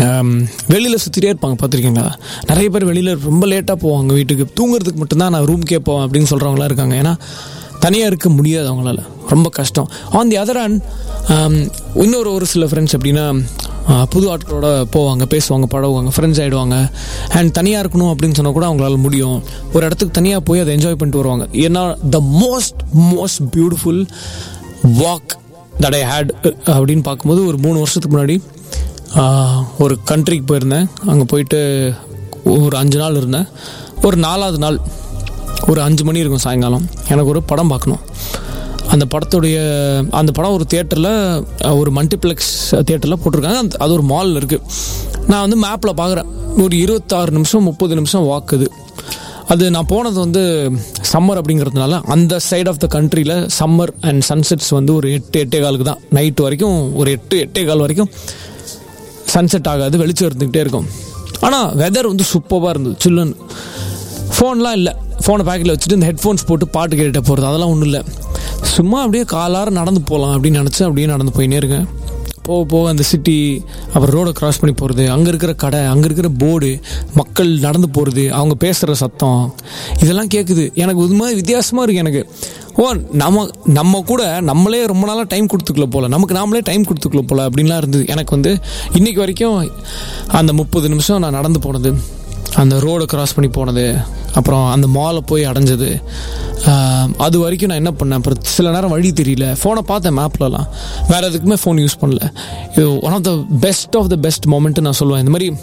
வெளியில் சுற்றிட்டே இருப்பாங்க பார்த்துருக்கீங்களா நிறைய பேர் வெளியில் ரொம்ப லேட்டாக போவாங்க வீட்டுக்கு தூங்குறதுக்கு மட்டும்தான் நான் ரூம்க்கே போவேன் அப்படின்னு சொல்கிறவங்களாம் இருக்காங்க ஏன்னா தனியாக இருக்க முடியாது அவங்களால ரொம்ப கஷ்டம் ஆன் தி அதர் ஹேண்ட் இன்னொரு ஒரு சில ஃப்ரெண்ட்ஸ் எப்படின்னா ஆஹ், புது ஆட்களோட போவாங்க பேசுவாங்க பழகுவாங்க ஃப்ரெண்ட்ஸ் ஆகிடுவாங்க அண்ட் தனியாக இருக்கணும் அப்படின்னு சொன்னால் கூட அவங்களால முடியும் ஒரு இடத்துக்கு தனியாக போய் அதை என்ஜாய் பண்ணிட்டு வருவாங்க ஏன்னா the most most beautiful walk that I hate அப்படின்னு பார்க்கும்போது ஒரு மூணு வருஷத்துக்கு முன்னாடி ஆஹ், ஒரு கண்ட்ரிக்கு போயிருந்தேன் அங்கே போயிட்டு ஒரு அஞ்சு நாள் இருந்தேன் ஒரு நாலாவது நாள் ஒரு அஞ்சு மணி இருக்கும் சாயங்காலம் எனக்கு ஒரு படம் பார்க்கணும் அந்த படத்துடைய அந்த படம் ஒரு தியேட்டரில் ஒரு மல்டிப்ளெக்ஸ் தியேட்டரில் போட்டிருக்காங்க அந்த- அது ஒரு மாலில் இருக்குது நான் வந்து மேப்பில் பார்க்குறேன் ஒரு இருபத்தாறு நிமிஷம் முப்பது நிமிஷம் வாக்குது அது நான் போனது வந்து சம்மர் அப்படிங்கிறதுனால அந்த சைடு ஆஃப் த கண்ட்ரியில் சம்மர் அண்ட் சன்செட்ஸ் வந்து ஒரு எட்டு எட்டே காலுக்கு தான் நைட் வரைக்கும் ஒரு எட்டு எட்டே கால் வரைக்கும் சன்செட் ஆகாது வெளிச்சம் இருந்துக்கிட்டே இருக்கும் ஆனால் வெதர் வந்து சூப்பராக இருந்தது சில்லுன்னு ஃபோன்லாம் இல்லை ஃபோனை பேக்கெட்டில் வச்சுட்டு இந்த ஹெட்ஃபோன்ஸ் போட்டு பாட்டு கேட்டுட்டு போகிறது அதெல்லாம் ஒன்றும் இல்லை சும்மா அப்படியே காலார நடந்து போகலாம் அப்படின்னு நினச்சி அப்படியே நடந்து போயினே இருக்கேன் போக போக அந்த சிட்டி அப்புறம் ரோடை கிராஸ் பண்ணி போகிறது அங்கே இருக்கிற கடை அங்கே இருக்கிற போர்டு மக்கள் நடந்து போகிறது அவங்க பேசுகிற சத்தம் இதெல்லாம் கேட்குது எனக்கு இது மாதிரி வித்தியாசமாக இருக்குது எனக்கு ஓ நம்ம நம்ம கூட நம்மளே ரொம்ப நாளாக டைம் கொடுத்துக்கல போல நமக்கு நாமளே டைம் கொடுத்துக்கல போல அப்படின்லாம் இருந்தது எனக்கு வந்து இன்னைக்கு வரைக்கும் அந்த முப்பது நிமிஷம் நான் நடந்து போனது அந்த ரோடை கிராஸ் பண்ணி போனது அப்புறம் அந்த மாலை போய் அடைஞ்சது ஆஹ், அது வரைக்கும் நான் என்ன பண்ணேன் அப்புறம் சில நேரம் வழி தெரியல ஃபோனை பார்த்தேன் மேப்லலாம் வேறு எதுக்குமே ஃபோன் யூஸ் பண்ணல இது one of the best of the best moment நான் சொல்லுவேன் இந்த மாதிரி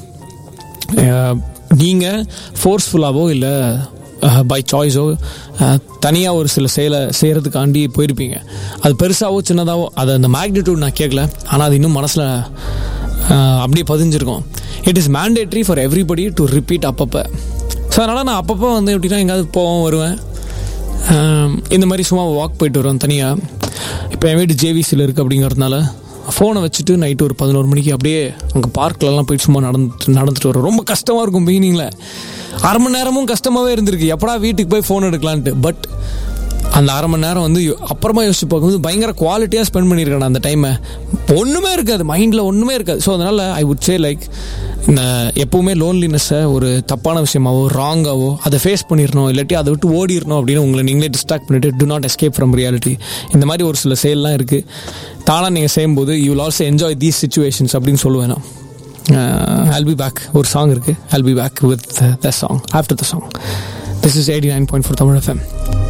நீங்கள் ஃபோர்ஸ்ஃபுல்லாவோ இல்லை பை சாய்ஸோ தனியாக ஒரு சில செயலை செய்கிறதுக்காண்டி போயிருப்பீங்க அது பெருசாவோ சின்னதாவோ அது அந்த மேக்னிடியூட் நான் கேட்கல ஆனால் அது இன்னும் மனசில் அப்படியே பதிஞ்சிருக்கும் it is mandatory for everybody to repeat அப்பப்போ ஸோ அதனால் நான் அப்பப்போ வந்து எப்படின்னா எங்கேயாவது போவேன் வருவேன் ஆம், இந்த மாதிரி சும்மா வாக் போயிட்டு வருவேன் தனியாக இப்போ என் வீடு ஜேவிசியில் இருக்குது அப்படிங்கிறதுனால ஃபோனை வச்சுட்டு நைட்டு ஒரு பதினோரு மணிக்கு அப்படியே அங்கே பார்க்லலாம் போயிட்டு சும்மா நடந்துட்டு நடந்துட்டு வரோம் ரொம்ப கஷ்டமாக இருக்கும் பிகினிங்கில் அரை மணி நேரமும் கஷ்டமாகவே இருந்திருக்கு எப்படா வீட்டுக்கு போய் ஃபோன் எடுக்கலான்ட்டு பட் அந்த அரை மணி நேரம் வந்து யோ- அப்புறமா யோசிச்சு பார்க்கும்போது பயங்கர குவாலிட்டியாக ஸ்பெண்ட் பண்ணியிருக்கேன் நான் அந்த டைமை ஒன்றுமே இருக்காது மைண்டில் ஒன்றுமே இருக்காது ஸோ அதனால் ஐ வுட் சே லைக் இந்த எப்போவுமே லோன்லினஸ்ஸை ஒரு தப்பான விஷயமாவோ ராங்காவோ அதை ஃபேஸ் பண்ணிடணும் இல்லாட்டி அதை விட்டு ஓடிடணும் அப்படின்னு உங்களை நீங்களே டிஸ்ட்ராக்ட் பண்ணிட்டு to not escape from reality இந்த மாதிரி ஒரு சில செயல்லாம் இருக்குது தானாக நீங்கள் செய்யும்போது you will also enjoy these situations அப்படின்னு சொல்லுவேன் நான் I'll be பேக் ஒரு சாங் இருக்குது I'll be back with the song after the song this is eighty nine point four Tamil FM